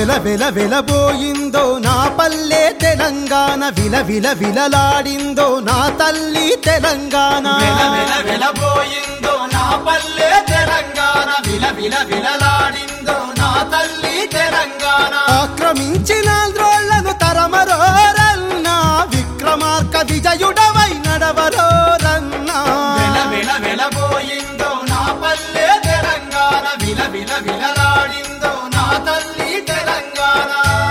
వెల వెల వెలబోయిందో నా పల్లె తెలంగాణ విల విల విలలాడిందో నా తల్లి తెలంగాణ వెల వెల వెలబోయిందో నా పల్లె తెలంగాణ విల విల విలలాడిందో నా తల్లి తెలంగాణ ఆక్రమించిన ద్రోళ్లను తరమరోరన్నా విక్రమార్క విజయుడవై నడవరోరన్నా వెల వెల వెలబోయిందో నా పల్లె తెలంగాణ విల విల విలలాడిందో నా తల్లి తెలంగాణ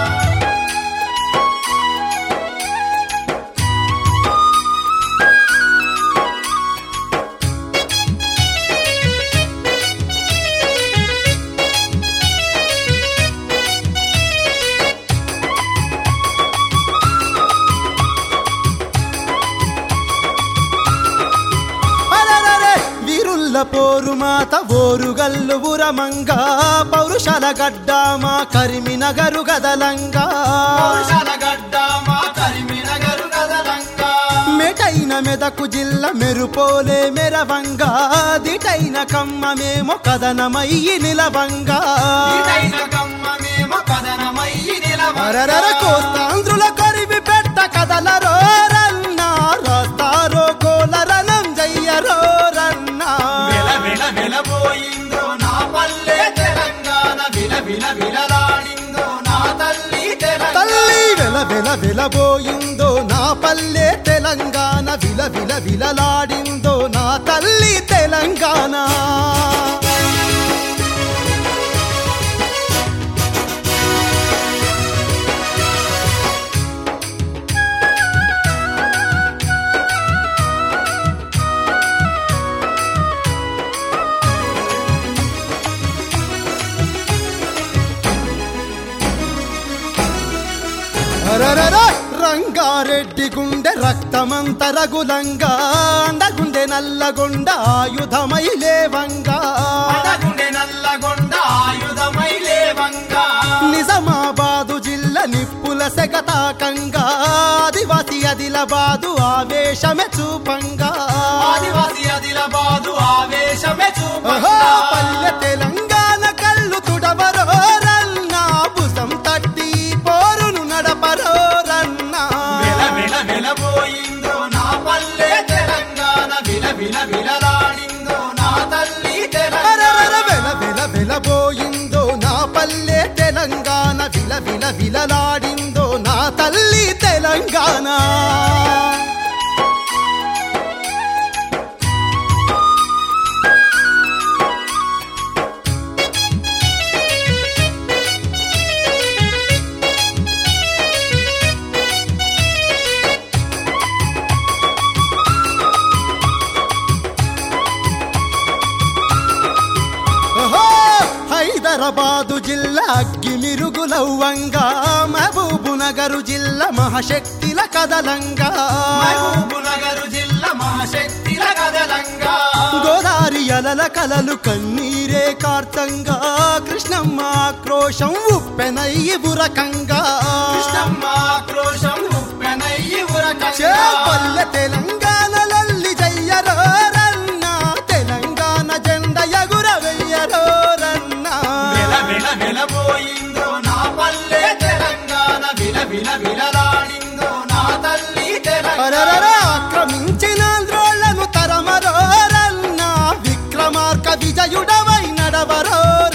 అరెరెరె! వీరుల్ల పోరు మాత ఓరుగల్లు ఉరమంగా పౌరుషాల గడ్డ మా కరిమినగరు గదలంగా పౌరుషాల గడ్డ మా కరిమినగరు కదలంగా మెటైన మెదకు జిల్ల మెరుపోలే మెరవంగా దిటైన కమ్మమేమో కదనమయ్యి నిలవంగా ఇదైన కమ్మమేమో కథనమయ్యి నిలవంగా. అరరర కోస్తాంధ్రుల కరివి పెట్ట కదలరో రన్నా రాస్తారో కోలరనం జయ్యరో రన్నా వెల వెల వెలబోయిందో నా పల్లె తెలంగాణ విల విల విలలాడిందో నా తల్లి తెలంగాణ తల్లి వెల వెల వెలబోయిందో నా పల్లె తెలంగాణ విల విల విలలాడిందో నా తల్లి తెలంగాణ అరరర రంగారెడ్డి గుండె రక్తమంత రగులంగా అండగుండె నల్లగొండ ఆయుధమై లేవంగా అడగుండె నల్లగొండ ఆయుధమై లేవంగా నిజామాబాదు జిల్లా నిప్పుల సెగతాకంగా ఆదివాసి అదిలబాదు ఆవేశమే చూపంగా ఆదివాసి అదిలబాదు ఆవేశమే ఓహో, చూపంగా పల్లె తెలంగాణ కళ్ళు తుడవరో రన్నా భుజం తట్టి పోరును నడపరో రన్నా వెల వెల వెలబోయిందో నా పల్లె తెలంగాణ విల విల విలలాడిందో నా తల్లి అరరర తెలంగాణ వెల వెల వెలబోయిందో నా పల్లె తెలంగాణ విల విల విలలాడిందో నా తల్లి తెలంగాణ ఓహో! హైదరాబాదు జిల్లా అగ్గి మిరుగులవ్వంగా మహబూబు నగరు జిల్లా మహాశక్తిల కదలంగా మహబూబు నగరు జిల్లా మహాశక్తిల కదలంగా గోదారి అలల కలలు కన్నీరే కార్తంగా కృష్ణమ్మ ఆక్రోశం ఉప్పెనయ్యి బురకంగా కృష్ణమ్మ ఆక్రోశం ఉప్పెనయ్యి చే ఉరకంగా పల్లె తెలంగాణ లల్లి జయ్యరో రన్నా తెలంగాణ జెండ ఎగుర వెయ్యరో రన్నా విల విల విలబోయిందో నా పల్లె తెలంగాణ విల విల విలలాడిందో నా తల్లి అరరర తెలంగాణ ఆక్రమించిన ద్రోళ్లను తరమరో రన్నా విక్రమార్క విజయుడవై నడవరో